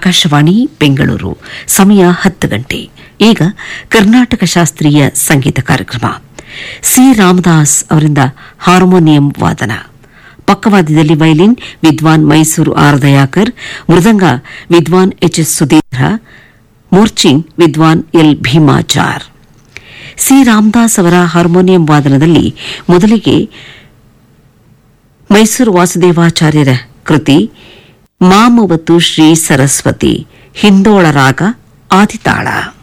ಆಕಾಶವಾಣಿ ಬೆಂಗಳೂರು ಸಮಯ ಹತ್ತು ಗಂಟೆ ಈಗ ಕರ್ನಾಟಕ ಶಾಸ್ತ್ರೀಯ ಸಂಗೀತ ಕಾರ್ಯಕ್ರಮ ಸಿ ರಾಮದಾಸ್ ಅವರಿಂದ ಹಾರ್ಮೋನಿಯಂ ವಾದನ ಪಕ್ಕವಾದ್ಯದಲ್ಲಿ ವೈಲಿನ್ ವಿದ್ವಾನ್ ಮೈಸೂರು ಆರ್ ದಯಾಕರ್ ಮೃದಂಗ ವಿದ್ವಾನ್ ಎಚ್ ಎಸ್ ಸುಧೀಂದ್ರ ಮೂರ್ಚಿಂಗ್ ವಿದ್ವಾನ್ ಎಲ್ ಭೀಮಾಚಾರ್ ಸಿ ರಾಮದಾಸ್ ಅವರ ಹಾರ್ಮೋನಿಯಂ ವಾದನದಲ್ಲಿ ಮೊದಲಿಗೆ ಮೈಸೂರು ವಾಸುದೇವಾಚಾರ್ಯರ ಕೃತಿ ಮಾಮವತು ಶ್ರೀ ಸರಸ್ವತಿ ಹಿಂದೋಳ ರಾಗ ಆದಿತಾಳ